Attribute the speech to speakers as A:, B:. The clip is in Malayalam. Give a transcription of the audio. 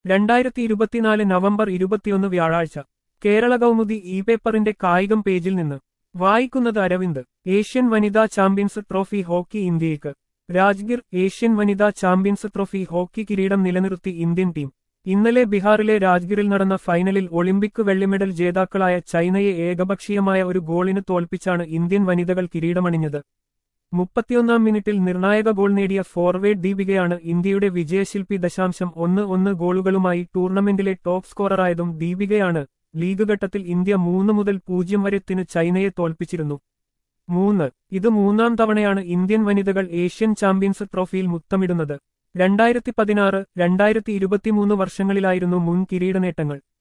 A: രണ്ടായിരത്തി ഇരുപത്തിനാല് നവംബർ ഇരുപത്തിയൊന്ന് വ്യാഴാഴ്ച കേരള കൗമുദി ഇ പേപ്പറിന്റെ കായികം പേജിൽ നിന്ന് വായിക്കുന്നത് അരവിന്ദ് ഏഷ്യൻ വനിതാ ചാമ്പ്യൻസ് ട്രോഫി ഹോക്കി ഇന്ത്യയ്ക്ക് രാജ്ഗിർ ഏഷ്യൻ വനിതാ ചാമ്പ്യൻസ് ട്രോഫി ഹോക്കി കിരീടം നിലനിർത്തി ഇന്ത്യൻ ടീം ഇന്നലെ ബീഹാറിലെ രാജ്ഗിറിൽ നടന്ന ഫൈനലിൽ ഒളിമ്പിക് വെള്ളിമെഡൽ ജേതാക്കളായ ചൈനയെ ഏകപക്ഷീയമായ ഒരു ഗോളിന് തോൽപ്പിച്ചാണ് ഇന്ത്യൻ വനിതകൾ കിരീടമണിഞ്ഞത് മുപ്പത്തിയൊന്നാം മിനിറ്റിൽ നിർണായക ഗോൾ നേടിയ ഫോർവേഡ് ദീപികയാണ് ഇന്ത്യയുടെ വിജയശില്പി ദശാംശം ഒന്ന് ഒന്ന് ഗോളുകളുമായി ടൂർണമെന്റിലെ ടോപ്പ് സ്കോററായതും ദീപികയാണ് ലീഗ് ഘട്ടത്തിൽ ഇന്ത്യ മൂന്ന് മുതൽ പൂജ്യം വരെത്തിന് ചൈനയെ തോൽപ്പിച്ചിരുന്നു മൂന്ന് ഇത് മൂന്നാം തവണയാണ് ഇന്ത്യൻ വനിതകൾ ഏഷ്യൻ ചാമ്പ്യൻസ് ട്രോഫിയിൽ മുത്തമിടുന്നത് രണ്ടായിരത്തി പതിനാറ് രണ്ടായിരത്തി ഇരുപത്തിമൂന്ന് വർഷങ്ങളിലായിരുന്നു മുൻ കിരീടനേട്ടങ്ങൾ